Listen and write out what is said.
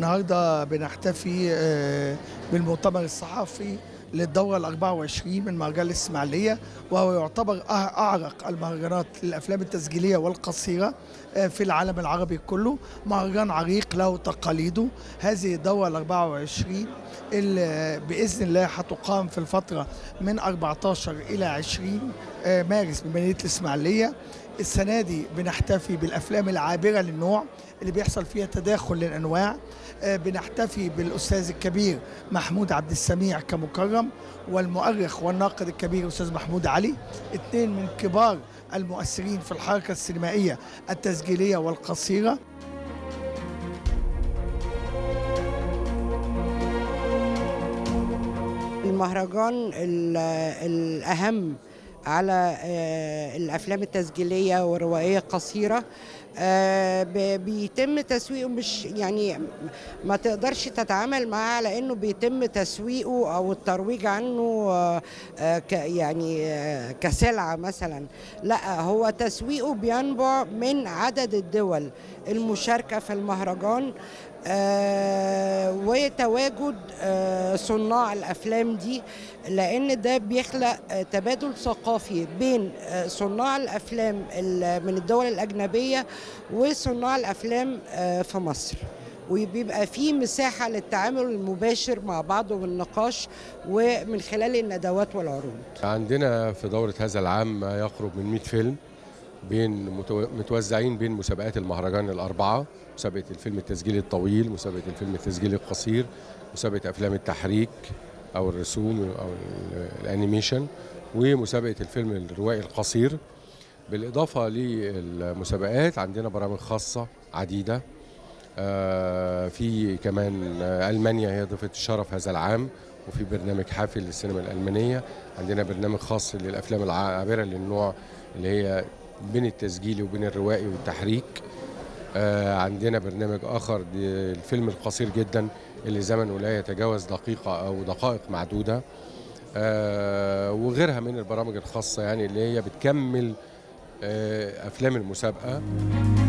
النهارده بنحتفي آه، بالمؤتمر الصحفي للدورة ال 24 من مهرجان الإسماعيلية وهو يعتبر أع- أعرق المهرجانات للأفلام التسجيلية والقصيرة آه، في العالم العربي كله مهرجان عريق له تقاليده هذه الدورة ال 24 اللي بإذن الله هتقام في الفترة من 14 إلى 20 آه، مارس بمدينة الإسماعيلية السنة دي بنحتفي بالأفلام العابرة للنوع اللي بيحصل فيها تداخل للأنواع آه، بنحتفي بالأستاذ الكبير محمود عبد السميع كمكرم والمؤرخ والناقد الكبير أستاذ محمود علي اثنين من كبار المؤثرين في الحركة السينمائية التسجيلية والقصيرة المهرجان ال- الأهم على آه، الأفلام التسجيلية والروائية القصيرة آه، ب- بيتم تسويقه مش يعني ما تقدرش تتعامل معاه على انه بيتم تسويقه او الترويج عنه آه، آه، ك يعني آه، كسلعه مثلا لا هو تسويقه بينبع من عدد الدول المشاركه في المهرجان آه، وتواجد آه، صناع الافلام دي لان ده بيخلق آه، تبادل ثقافي بين آه، صناع الافلام ال- من الدول الاجنبيه وصناع الافلام آه، في مصر وبيبقى في مساحه للتعامل المباشر مع بعض والنقاش ومن خلال الندوات والعروض عندنا في دورة هذا العام ما يقرب من 100 فيلم بين متو- متوزعين بين مسابقات المهرجان الأربعة مسابقة الفيلم التسجيلي الطويل مسابقة الفيلم التسجيلي القصير مسابقة أفلام التحريك أو الرسوم أو ال- الأنيميشن ومسابقة الفيلم الروائي القصير بالإضافة للمسابقات عندنا برامج خاصة عديدة آه، في كمان آه، ألمانيا هي ضيفة الشرف هذا العام وفي برنامج حافل للسينما الألمانية عندنا برنامج خاص للأفلام العابرة للنوع اللي هي بين التسجيلي وبين الروائي والتحريك آه، عندنا برنامج آخر للفيلم القصير جدا اللي زمنه لا يتجاوز دقيقة أو دقائق معدودة آه، وغيرها من البرامج الخاصة يعني اللي هي بتكمل آه، أفلام المسابقة